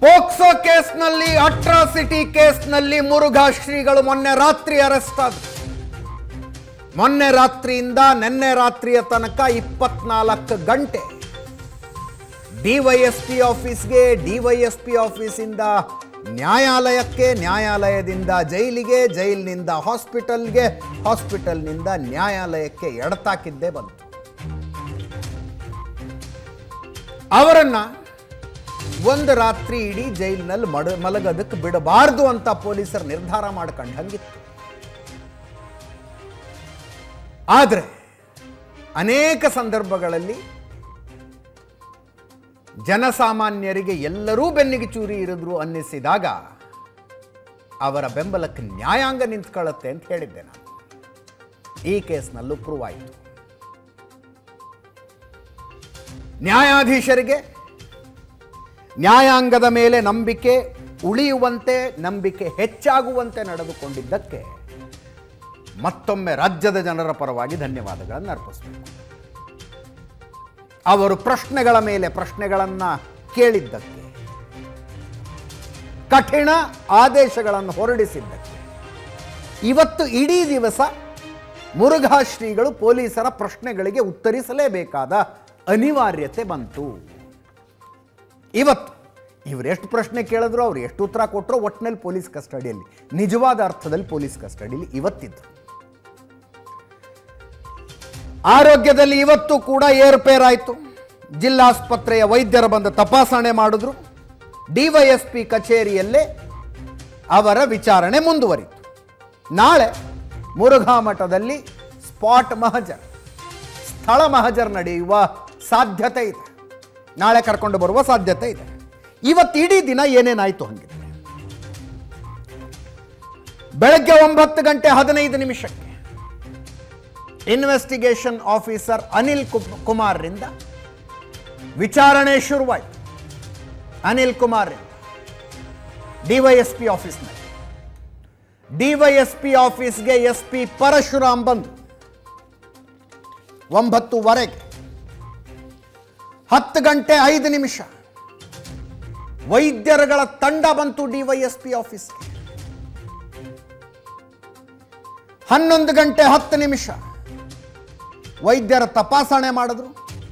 POCSO ಕೇಸ್ನಲ್ಲಿ atrocity ಕೇಸ್ನಲ್ಲಿ ಮುರುಘಾ ಶ್ರೀಗಳು ಮೊನ್ನೆ ರಾತ್ರಿ ಅರೆಸ್ಟ್ ಆದ್ರು ಮೊನ್ನೆ ರಾತ್ರಿಯಿಂದ ನಿನ್ನೆ ರಾತ್ರಿಯ ತನಕ ಇಪ್ಪತ್ನಾಲ್ಕು ಗಂಟೆ ಡಿವೈಎಸ್ಪಿ ಆಫೀಸ್ಗೆ ಡಿವೈಎಸ್ಪಿ ಆಫೀಸಿಂದ ನ್ಯಾಯಾಲಯಕ್ಕೆ ನ್ಯಾಯಾಲಯದಿಂದ ಜೈಲಿಗೆ ಜೈಲಿನಿಂದ ಹಾಸ್ಪಿಟಲ್ಗೆ ಹಾಸ್ಪಿಟಲ್ನಿಂದ ನ್ಯಾಯಾಲಯಕ್ಕೆ ಎಡತಾಕಿದ್ದೇ ಬಂತು ಅವರನ್ನ ಒಂದು ರಾತ್ರಿ ಇಡೀ ಜೈಲಿನಲ್ಲಿ ಮಡ ಮಲಗೋದಕ್ಕೆ ಬಿಡಬಾರ್ದು ಅಂತ ಪೊಲೀಸರು ನಿರ್ಧಾರ ಮಾಡ್ಕೊಂಡು ಹಂಗಿತ್ತು ಆದರೆ ಅನೇಕ ಸಂದರ್ಭಗಳಲ್ಲಿ ಜನಸಾಮಾನ್ಯರಿಗೆ ಎಲ್ಲರೂ ಬೆನ್ನಿಗೆ ಚೂರಿ ಇರಿದ್ರು ಅನ್ನಿಸಿದಾಗ ಅವರ ಬೆಂಬಲಕ್ಕೆ ನ್ಯಾಯಾಂಗ ನಿಂತ್ಕೊಳ್ಳುತ್ತೆ ಅಂತ ಹೇಳಿದ್ದೆ ನಾನು ಈ ಕೇಸ್ನಲ್ಲೂ ಪ್ರೂವ್ ಆಯಿತು ನ್ಯಾಯಾಧೀಶರಿಗೆ ನ್ಯಾಯಾಂಗದ ಮೇಲೆ ನಂಬಿಕೆ ಉಳಿಯುವಂತೆ ನಂಬಿಕೆ ಹೆಚ್ಚಾಗುವಂತೆ ನಡೆದುಕೊಂಡಿದ್ದಕ್ಕೆ ಮತ್ತೊಮ್ಮೆ ರಾಜ್ಯದ ಜನರ ಪರವಾಗಿ ಧನ್ಯವಾದಗಳನ್ನು ಅರ್ಪಿಸಬೇಕು ಅವರು ಪ್ರಶ್ನೆಗಳ ಮೇಲೆ ಪ್ರಶ್ನೆಗಳನ್ನು ಕೇಳಿದ್ದಕ್ಕೆ ಕಠಿಣ ಆದೇಶಗಳನ್ನು ಹೊರಡಿಸಿದ್ದಕ್ಕೆ ಇವತ್ತು ಇಡೀ ದಿವಸ ಮುರುಘಾ ಶ್ರೀಗಳು ಪೊಲೀಸರ ಪ್ರಶ್ನೆಗಳಿಗೆ ಉತ್ತರಿಸಲೇಬೇಕಾದ ಅನಿವಾರ್ಯತೆ ಬಂತು ಇವತ್ತು ಇವರು ಎಷ್ಟು ಪ್ರಶ್ನೆ ಕೇಳಿದ್ರು ಅವ್ರು ಎಷ್ಟು ಉತ್ತರ ಕೊಟ್ಟರು ಒಟ್ಟಿನಲ್ಲಿ ಪೊಲೀಸ್ ಕಸ್ಟಡಿಯಲ್ಲಿ ನಿಜವಾದ ಅರ್ಥದಲ್ಲಿ ಪೊಲೀಸ್ ಕಸ್ಟಡಿಯಲ್ಲಿ ಇವತ್ತಿದ್ರು ಆರೋಗ್ಯದಲ್ಲಿ ಇವತ್ತು ಕೂಡ ಏರುಪೇರಾಯಿತು ಜಿಲ್ಲಾಸ್ಪತ್ರೆಯ ವೈದ್ಯರ ಬಂದು ತಪಾಸಣೆ ಮಾಡಿದ್ರು ಡಿವೈಎಸ್ಪಿ ಕಚೇರಿಯಲ್ಲೇ ಅವರ ವಿಚಾರಣೆ ಮುಂದುವರಿತು ನಾಳೆ ಮುರುಘಾ ಮಠದಲ್ಲಿ ಸ್ಪಾಟ್ ಮಹಜರ್ ಸ್ಥಳ ಮಹಜರ್ ನಡೆಯುವ ಸಾಧ್ಯತೆ ಇದೆ ನಾಳೆ ಕರ್ಕೊಂಡು ಬರುವ ಸಾಧ್ಯತೆ ಇದೆ ಇವತ್ತು ಇಡೀ ದಿನ ಏನೇನಾಯಿತು ಹಂಗಿದ್ರೆ ಬೆಳಗ್ಗೆ ಒಂಬತ್ತು ಗಂಟೆ ಹದಿನೈದು ನಿಮಿಷಕ್ಕೆ ಇನ್ವೆಸ್ಟಿಗೇಷನ್ ಆಫೀಸರ್ ಅನಿಲ್ ಕು- ಕುಮಾರ್ರಿಂದ ವಿಚಾರಣೆ ಶುರುವಾಯಿತು ಅನಿಲ್ ಕುಮಾರ್ ಡಿವೈಎಸ್ಪಿ ಆಫೀಸ್ನಲ್ಲಿ ಡಿವೈಎಸ್ಪಿ ಆಫೀಸ್ಗೆ ಎಸ್ ಪಿ ಪರಶುರಾಮ್ ಬಂದು ಒಂಬತ್ತುವರೆಗೆ ಹತ್ತು ಗಂಟೆ ಐದು ನಿಮಿಷ ವೈದ್ಯರುಗಳ ತಂಡ ಬಂತು ಡಿವೈಎಸ್ಪಿ ಆಫೀಸ್ಗೆ ಹನ್ನೊಂದು ಗಂಟೆ ಹತ್ತು ನಿಮಿಷ ವೈದ್ಯರ ತಪಾಸಣೆ ಮಾಡಿದ್ರು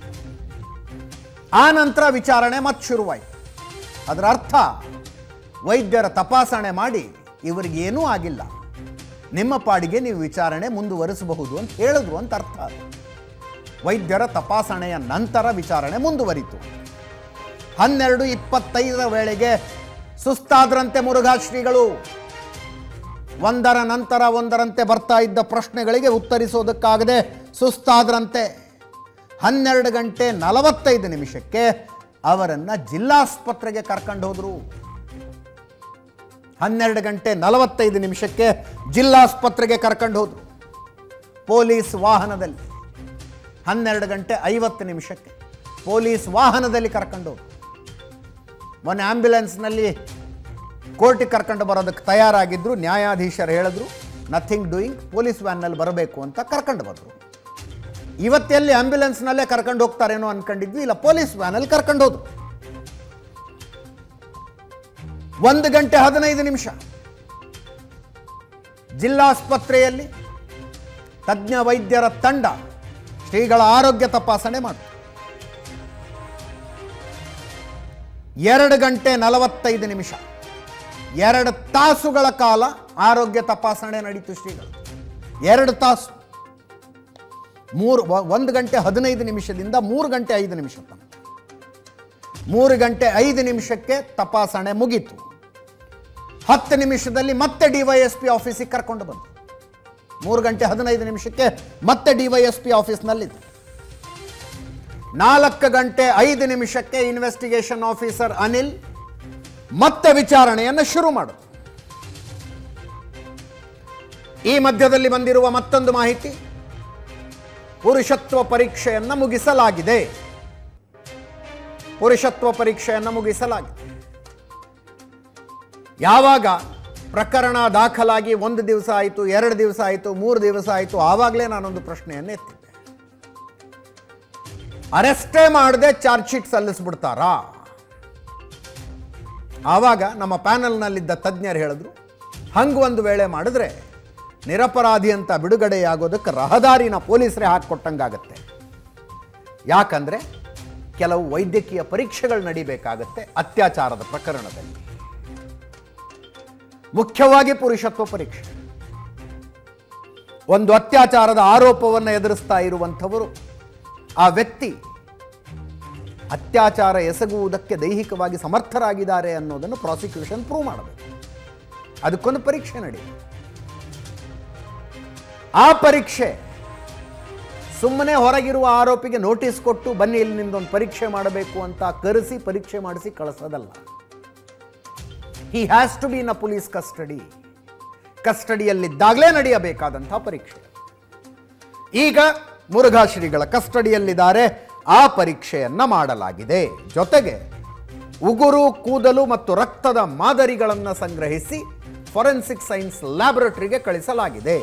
ಆ ನಂತರ ವಿಚಾರಣೆ ಮತ್ತೆ ಶುರುವಾಯಿತು ಅದರ ಅರ್ಥ ವೈದ್ಯರ ತಪಾಸಣೆ ಮಾಡಿ ಇವರಿಗೇನೂ ಆಗಿಲ್ಲ ನಿಮ್ಮ ಪಾಡಿಗೆ ನೀವು ವಿಚಾರಣೆ ಮುಂದುವರಿಸಬಹುದು ಅಂತ ಹೇಳಿದ್ರು ಅಂತ ಅರ್ಥ ಅದು ವೈದ್ಯರ ತಪಾಸಣೆಯ ನಂತರ ವಿಚಾರಣೆ ಮುಂದುವರಿತು ಹನ್ನೆರಡು ಇಪ್ಪತ್ತೈದರ ವೇಳೆಗೆ ಸುಸ್ತಾದ್ರಂತೆ ಮುರುಘಾ ಶ್ರೀಗಳು ಒಂದರ ನಂತರ ಒಂದರಂತೆ ಬರ್ತಾ ಇದ್ದ ಪ್ರಶ್ನೆಗಳಿಗೆ ಉತ್ತರಿಸೋದಕ್ಕಾಗದೆ ಸುಸ್ತಾದ್ರಂತೆ ಹನ್ನೆರಡು ಗಂಟೆ ನಲವತ್ತೈದು ನಿಮಿಷಕ್ಕೆ ಅವರನ್ನು ಜಿಲ್ಲಾಸ್ಪತ್ರೆಗೆ ಕರ್ಕೊಂಡು ಹೋದರು ಹನ್ನೆರಡು ಗಂಟೆ ನಲವತ್ತೈದು ನಿಮಿಷಕ್ಕೆ ಜಿಲ್ಲಾಸ್ಪತ್ರೆಗೆ ಕರ್ಕೊಂಡು ಹೋದರು ಪೊಲೀಸ್ ವಾಹನದಲ್ಲಿ ಹನ್ನೆರಡು ಗಂಟೆ ಐವತ್ತು ನಿಮಿಷಕ್ಕೆ ಪೊಲೀಸ್ ವಾಹನದಲ್ಲಿ ಕರ್ಕೊಂಡು ಹೋದ್ರು ಮೊನ್ನೆ ಆಂಬ್ಯುಲೆನ್ಸ್ನಲ್ಲಿ ಕೋರ್ಟಿಗೆ ಕರ್ಕೊಂಡು ಬರೋದಕ್ಕೆ ತಯಾರಾಗಿದ್ದರು ನ್ಯಾಯಾಧೀಶರು ಹೇಳಿದ್ರು ನಥಿಂಗ್ ಡೂಯಿಂಗ್ ಪೊಲೀಸ್ ವ್ಯಾನ್ನಲ್ಲಿ ಬರಬೇಕು ಅಂತ ಕರ್ಕೊಂಡು ಬಂದರು ಇವತ್ತೆಲ್ಲಿ ಆಂಬ್ಯುಲೆನ್ಸ್ನಲ್ಲೇ ಕರ್ಕೊಂಡು ಹೋಗ್ತಾರೇನೋ ಅನ್ಕೊಂಡಿದ್ವಿ ಇಲ್ಲ ಪೊಲೀಸ್ ವ್ಯಾನಲ್ಲಿ ಕರ್ಕೊಂಡು ಹೋದ್ರು ಒಂದು ಗಂಟೆ ಹದಿನೈದು ನಿಮಿಷ ಜಿಲ್ಲಾಸ್ಪತ್ರೆಯಲ್ಲಿ ತಜ್ಞ ವೈದ್ಯರ ತಂಡ ಶ್ರೀಗಳ ಆರೋಗ್ಯ ತಪಾಸಣೆ ಮಾಡಿತು ಎರಡು ಗಂಟೆ ನಲವತ್ತೈದು ನಿಮಿಷ ಎರಡು ತಾಸುಗಳ ಕಾಲ ಆರೋಗ್ಯ ತಪಾಸಣೆ ನಡೀತು ಶ್ರೀಗಳು ಎರಡು ತಾಸು ಮೂರು ಒ- ಒಂದು ಗಂಟೆ ಹದಿನೈದು ನಿಮಿಷದಿಂದ ಮೂರು ಗಂಟೆ ಐದು ನಿಮಿಷ ತನಕ ಮೂರು ಗಂಟೆ ಐದು ನಿಮಿಷಕ್ಕೆ ತಪಾಸಣೆ ಮುಗೀತು ಹತ್ತು ನಿಮಿಷದಲ್ಲಿ ಮತ್ತೆ ಡಿವೈಎಸ್ಪಿ ಆಫೀಸಿಗೆ ಕರ್ಕೊಂಡು ಬಂತು ಮೂರು ಗಂಟೆ ಹದಿನೈದು ನಿಮಿಷಕ್ಕೆ ಮತ್ತೆ ಡಿವೈಎಸ್ಪಿ ಆಫೀಸ್ನಲ್ಲಿದ್ದೆ ನಾಲ್ಕು ಗಂಟೆ ಐದು ನಿಮಿಷಕ್ಕೆ ಇನ್ವೆಸ್ಟಿಗೇಷನ್ ಆಫೀಸರ್ ಅನಿಲ್ ಮತ್ತೆ ವಿಚಾರಣೆಯನ್ನು ಶುರು ಮಾಡಿದ್ರು ಈ ಮಧ್ಯದಲ್ಲಿ ಬಂದಿರುವ ಮತ್ತೊಂದು ಮಾಹಿತಿ ಪುರುಷತ್ವ ಪರೀಕ್ಷೆಯನ್ನು ಮುಗಿಸಲಾಗಿದೆ ಪುರುಷತ್ವ ಪರೀಕ್ಷೆಯನ್ನು ಮುಗಿಸಲಾಗಿದೆ ಯಾವಾಗ ಪ್ರಕರಣ ದಾಖಲಾಗಿ ಒಂದು ದಿವಸ ಆಯಿತು ಎರಡು ದಿವಸ ಆಯಿತು ಮೂರು ದಿವಸ ಆಯಿತು ಆವಾಗಲೇ ನಾನೊಂದು ಪ್ರಶ್ನೆಯನ್ನು ಎತ್ತಿದ್ದೆ ಅರೆಸ್ಟೇ ಮಾಡದೆ ಚಾರ್ಜ್ ಶೀಟ್ ಸಲ್ಲಿಸ್ಬಿಡ್ತಾರಾ ಆವಾಗ ನಮ್ಮ ಪ್ಯಾನಲ್ನಲ್ಲಿದ್ದ ತಜ್ಞರು ಹೇಳಿದ್ರು ಹಂಗೆ ಒಂದು ವೇಳೆ ಮಾಡಿದ್ರೆ ನಿರಪರಾಧಿ ಅಂತ ಬಿಡುಗಡೆಯಾಗೋದಕ್ಕೆ ರಹದಾರಿನ ಪೊಲೀಸರೇ ಹಾಕಿಕೊಟ್ಟಂಗಾಗತ್ತೆ ಯಾಕಂದರೆ ಕೆಲವು ವೈದ್ಯಕೀಯ ಪರೀಕ್ಷೆಗಳು ನಡಿಬೇಕಾಗತ್ತೆ ಅತ್ಯಾಚಾರದ ಪ್ರಕರಣದಲ್ಲಿ ಮುಖ್ಯವಾಗಿ ಪುರುಷತ್ವ ಪರೀಕ್ಷೆ ಒಂದು ಅತ್ಯಾಚಾರದ ಆರೋಪವನ್ನು ಎದುರಿಸ್ತಾ ಇರುವಂಥವರು ಆ ವ್ಯಕ್ತಿ ಅತ್ಯಾಚಾರ ಎಸಗುವುದಕ್ಕೆ ದೈಹಿಕವಾಗಿ ಸಮರ್ಥರಾಗಿದ್ದಾರೆ ಅನ್ನೋದನ್ನು ಪ್ರಾಸಿಕ್ಯೂಷನ್ ಪ್ರೂವ್ ಮಾಡಬೇಕು ಅದಕ್ಕೊಂದು ಪರೀಕ್ಷೆ ನಡೆಯುತ್ತೆ ಆ ಪರೀಕ್ಷೆ ಸುಮ್ಮನೆ ಹೊರಗಿರುವ ಆರೋಪಿಗೆ ನೋಟಿಸ್ ಕೊಟ್ಟು ಬನ್ನಿ ಇಲ್ಲಿ ನಿಮ್ದೊಂದು ಪರೀಕ್ಷೆ ಮಾಡಬೇಕು ಅಂತ ಕರೆಸಿ ಪರೀಕ್ಷೆ ಮಾಡಿಸಿ ಕಳಿಸೋದಲ್ಲ he has to be in a police custody ಕಸ್ಟಡಿಯಲ್ಲಿದ್ದಾಗಲೇ ನಡೆಯಬೇಕಾದಂಥ ಪರೀಕ್ಷೆ ಈಗ ಮುರುಘಾ ಶ್ರೀಗಳ ಕಸ್ಟಡಿಯಲ್ಲಿದ್ದಾರೆ ಆ ಪರೀಕ್ಷೆಯನ್ನ ಮಾಡಲಾಗಿದೆ ಜೊತೆಗೆ ಉಗುರು ಕೂದಲು ಮತ್ತು ರಕ್ತದ ಮಾದರಿಗಳನ್ನು ಸಂಗ್ರಹಿಸಿ ಫೊರೆನ್ಸಿಕ್ ಸೈನ್ಸ್ ಲ್ಯಾಬೊರೇಟರಿಗೆ ಕಳಿಸಲಾಗಿದೆ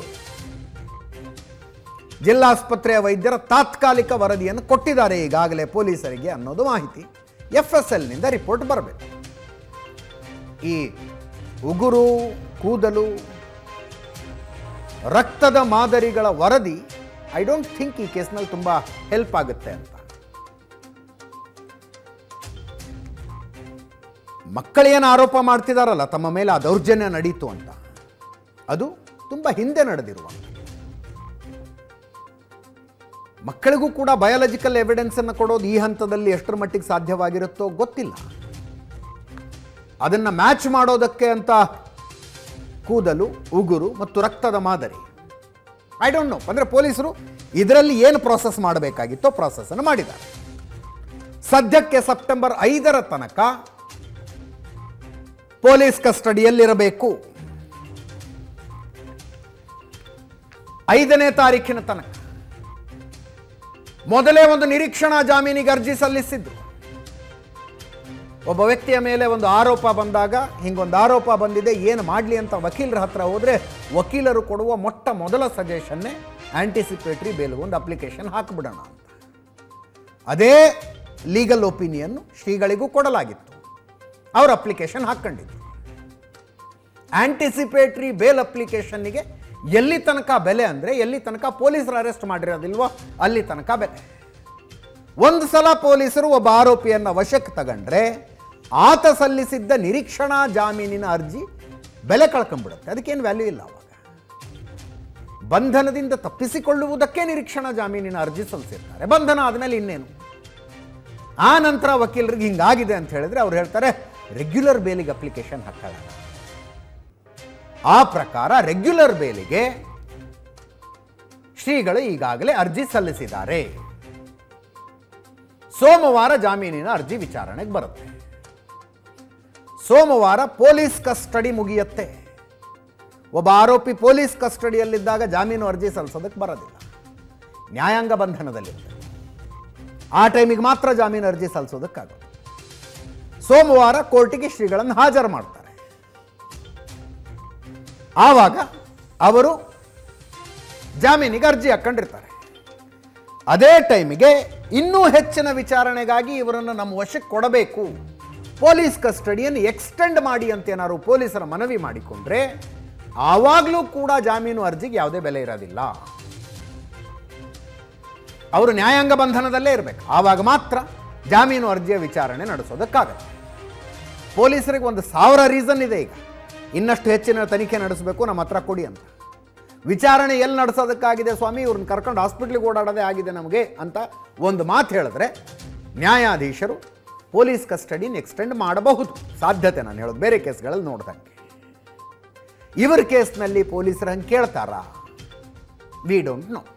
ಜಿಲ್ಲಾಸ್ಪತ್ರೆಯ ವೈದ್ಯರ ತಾತ್ಕಾಲಿಕ ವರದಿಯನ್ನು ಕೊಟ್ಟಿದ್ದಾರೆ ಈಗಾಗಲೇ ಪೊಲೀಸರಿಗೆ ಅನ್ನೋದು ಮಾಹಿತಿ ಎಫ್ ಎಸ್ ಎಲ್ನಿಂದ ರಿಪೋರ್ಟ್ ಬರಬೇಕು ಈ ಉಗುರು ಕೂದಲು ರಕ್ತದ ಮಾದರಿಗಳ ವರದಿ ಐ ಡೋಂಟ್ ಥಿಂಕ್ ಈ ಕೇಸ್ನಲ್ಲಿ ತುಂಬ ಹೆಲ್ಪ್ ಆಗುತ್ತೆ ಅಂತ ಮಕ್ಕಳೇನು ಆರೋಪ ಮಾಡ್ತಿದಾರಲ್ಲ ತಮ್ಮ ಮೇಲೆ ಆ ದೌರ್ಜನ್ಯ ನಡೀತು ಅಂತ ಅದು ತುಂಬ ಹಿಂದೆ ನಡೆದಿರುವಂಥ ಮಕ್ಕಳಿಗೂ ಕೂಡ ಬಯಾಲಜಿಕಲ್ ಎವಿಡೆನ್ಸನ್ನು ಕೊಡೋದು ಈ ಹಂತದಲ್ಲಿ ಎಷ್ಟರ ಮಟ್ಟಿಗೆ ಸಾಧ್ಯವಾಗಿರುತ್ತೋ ಗೊತ್ತಿಲ್ಲ ಅದನ್ನು ಮ್ಯಾಚ್ ಮಾಡೋದಕ್ಕೆ ಅಂತ ಕೂದಲು ಉಗುರು ಮತ್ತು ರಕ್ತದ ಮಾದರಿ ಐ ಡೋಂಟ್ ನೋ ಅಂದರೆ ಪೊಲೀಸರು ಇದರಲ್ಲಿ ಏನು ಪ್ರಾಸೆಸ್ ಮಾಡಬೇಕಾಗಿತ್ತೋ ಪ್ರಾಸೆಸ್ಸನ್ನು ಮಾಡಿದ್ದಾರೆ ಸದ್ಯಕ್ಕೆ ಸೆಪ್ಟೆಂಬರ್ ಐದರ ತನಕ ಪೊಲೀಸ್ ಕಸ್ಟಡಿಯಲ್ಲಿರಬೇಕು ಐದನೇ ತಾರೀಕಿನ ತನಕ ಮೊದಲೇ ಒಂದು ನಿರೀಕ್ಷಣಾ ಜಾಮೀನಿಗೆ ಅರ್ಜಿ ಸಲ್ಲಿಸಿದ್ದು ಒಬ್ಬ ವ್ಯಕ್ತಿಯ ಮೇಲೆ ಒಂದು ಆರೋಪ ಬಂದಾಗ ಹಿಂಗೊಂದು ಆರೋಪ ಬಂದಿದೆ ಏನು ಮಾಡಲಿ ಅಂತ ವಕೀಲರ ಹತ್ರ ಹೋದರೆ ವಕೀಲರು ಕೊಡುವ ಮೊಟ್ಟ ಮೊದಲ ಸಜೆಷನ್ನೇ ಆಂಟಿಸಿಪೇಟ್ರಿ ಬೇಲ್ ಒಂದು ಅಪ್ಲಿಕೇಶನ್ ಹಾಕಿಬಿಡೋಣ ಅಂತ ಅದೇ ಲೀಗಲ್ ಒಪಿನಿಯನ್ನು ಶ್ರೀಗಳಿಗೂ ಕೊಡಲಾಗಿತ್ತು ಅವ್ರ ಅಪ್ಲಿಕೇಶನ್ ಹಾಕ್ಕೊಂಡಿದ್ರು ಆಂಟಿಸಿಪೇಟ್ರಿ ಬೇಲ್ ಅಪ್ಲಿಕೇಶನ್ನಿಗೆ ಎಲ್ಲಿ ತನಕ ಬೆಲೆ ಅಂದರೆ ಎಲ್ಲಿ ತನಕ ಪೊಲೀಸರು ಅರೆಸ್ಟ್ ಮಾಡಿರೋದಿಲ್ವೋ ಅಲ್ಲಿ ತನಕ ಬೆಲೆ ಒಂದು ಸಲ ಪೊಲೀಸರು ಒಬ್ಬ ಆರೋಪಿಯನ್ನು ವಶಕ್ಕೆ ತಗೊಂಡ್ರೆ ಆತ ಸಲ್ಲಿಸಿದ್ದ ನಿರೀಕ್ಷಣಾ ಜಾಮೀನಿನ ಅರ್ಜಿ ಬೆಲೆ ಕಳ್ಕೊಂಡ್ಬಿಡುತ್ತೆ ಅದಕ್ಕೇನು ವ್ಯಾಲ್ಯೂ ಇಲ್ಲ ಅವಾಗ ಬಂಧನದಿಂದ ತಪ್ಪಿಸಿಕೊಳ್ಳುವುದಕ್ಕೆ ನಿರೀಕ್ಷಣಾ ಜಾಮೀನಿನ ಅರ್ಜಿ ಸಲ್ಲಿಸಿರ್ತಾರೆ ಬಂಧನ ಆದಮೇಲೆ ಇನ್ನೇನು ಆ ನಂತರ ವಕೀಲರಿಗೆ ಹಿಂಗಾಗಿದೆ ಅಂತ ಹೇಳಿದ್ರೆ ಅವ್ರು ಹೇಳ್ತಾರೆ ರೆಗ್ಯುಲರ್ ಬೇಲಿಗೆ ಅಪ್ಲಿಕೇಶನ್ ಹಾಕೊಳ್ಳೋಣ ಆ ಪ್ರಕಾರ ರೆಗ್ಯುಲರ್ ಬೇಲಿಗೆ ಶ್ರೀಗಳು ಈಗಾಗಲೇ ಅರ್ಜಿ ಸಲ್ಲಿಸಿದ್ದಾರೆ ಸೋಮವಾರ ಜಾಮೀನಿನ ಅರ್ಜಿ ವಿಚಾರಣೆಗೆ ಬರುತ್ತೆ ಸೋಮವಾರ ಪೊಲೀಸ್ ಕಸ್ಟಡಿ ಮುಗಿಯುತ್ತೆ ಒಬ್ಬ ಆರೋಪಿ ಪೊಲೀಸ್ ಕಸ್ಟಡಿಯಲ್ಲಿದ್ದಾಗ ಜಾಮೀನು ಅರ್ಜಿ ಸಲ್ಲಿಸೋದಕ್ಕೆ ಬರೋದಿಲ್ಲ ನ್ಯಾಯಾಂಗ ಬಂಧನದಲ್ಲಿರುತ್ತೆ ಆ ಟೈಮಿಗೆ ಮಾತ್ರ ಜಾಮೀನು ಅರ್ಜಿ ಸಲ್ಲಿಸೋದಕ್ಕಾಗುತ್ತೆ ಸೋಮವಾರ ಕೋರ್ಟಿಗೆ ಶ್ರೀಗಳನ್ನು ಹಾಜರು ಮಾಡ್ತಾರೆ ಆವಾಗ ಅವರು ಜಾಮೀನಿಗೆ ಅರ್ಜಿ ಹಾಕ್ಕೊಂಡಿರ್ತಾರೆ ಅದೇ ಟೈಮಿಗೆ ಇನ್ನೂ ಹೆಚ್ಚಿನ ವಿಚಾರಣೆಗಾಗಿ ಇವರನ್ನು ನಮ್ಮ ವಶಕ್ಕೆ ಕೊಡಬೇಕು ಪೊಲೀಸ್ ಕಸ್ಟಡಿಯನ್ನು ಎಕ್ಸ್ಟೆಂಡ್ ಮಾಡಿ ಅಂತ ಏನಾದ್ರು ಪೊಲೀಸರ ಮನವಿ ಮಾಡಿಕೊಂಡ್ರೆ ಆವಾಗಲೂ ಕೂಡ ಜಾಮೀನು ಅರ್ಜಿಗೆ ಯಾವುದೇ ಬೆಲೆ ಇರೋದಿಲ್ಲ ಅವರು ನ್ಯಾಯಾಂಗ ಬಂಧನದಲ್ಲೇ ಇರಬೇಕು ಆವಾಗ ಮಾತ್ರ ಜಾಮೀನು ಅರ್ಜಿಯ ವಿಚಾರಣೆ ನಡೆಸೋದಕ್ಕಾಗತ್ತೆ ಪೊಲೀಸರಿಗೆ ಒಂದು ಸಾವಿರ ರೀಸನ್ ಇದೆ ಈಗ ಇನ್ನಷ್ಟು ಹೆಚ್ಚಿನ ತನಿಖೆ ನಡೆಸಬೇಕು ನಮ್ಮ ಹತ್ರ ಕೊಡಿ ಅಂತ ವಿಚಾರಣೆ ಎಲ್ಲಿ ನಡೆಸೋದಕ್ಕಾಗಿದೆ ಸ್ವಾಮಿ ಇವ್ರನ್ನ ಕರ್ಕೊಂಡು ಹಾಸ್ಪಿಟ್ಲಿಗೆ ಓಡಾಡೋದೇ ಆಗಿದೆ ನಮಗೆ ಅಂತ ಒಂದು ಮಾತು ಹೇಳಿದ್ರೆ ನ್ಯಾಯಾಧೀಶರು ಪೊಲೀಸ್ ಕಸ್ಟಡಿನ ಎಕ್ಸ್ಟೆಂಡ್ ಮಾಡಬಹುದು ಸಾಧ್ಯತೆ ನಾನು ಹೇಳೋದು ಬೇರೆ ಕೇಸ್ಗಳಲ್ಲಿ ನೋಡ್ದಂಗೆ ಇವರ ಕೇಸ್ನಲ್ಲಿ ಪೊಲೀಸರು ಹಂಗೆ ಕೇಳ್ತಾರಾ ವಿ ಡೋಂಟ್ ನೋ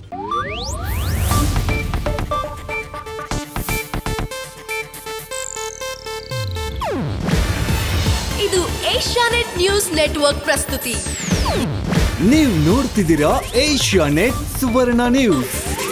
ಇದು ಏಷ್ಯಾನೆಟ್ ನ್ಯೂಸ್ ನೆಟ್ವರ್ಕ್ ಪ್ರಸ್ತುತಿ ನೀವು ನೋಡ್ತಿದ್ದೀರಾ ಏಷ್ಯಾ ನೆಟ್ ಸುವರ್ಣ ನ್ಯೂಸ್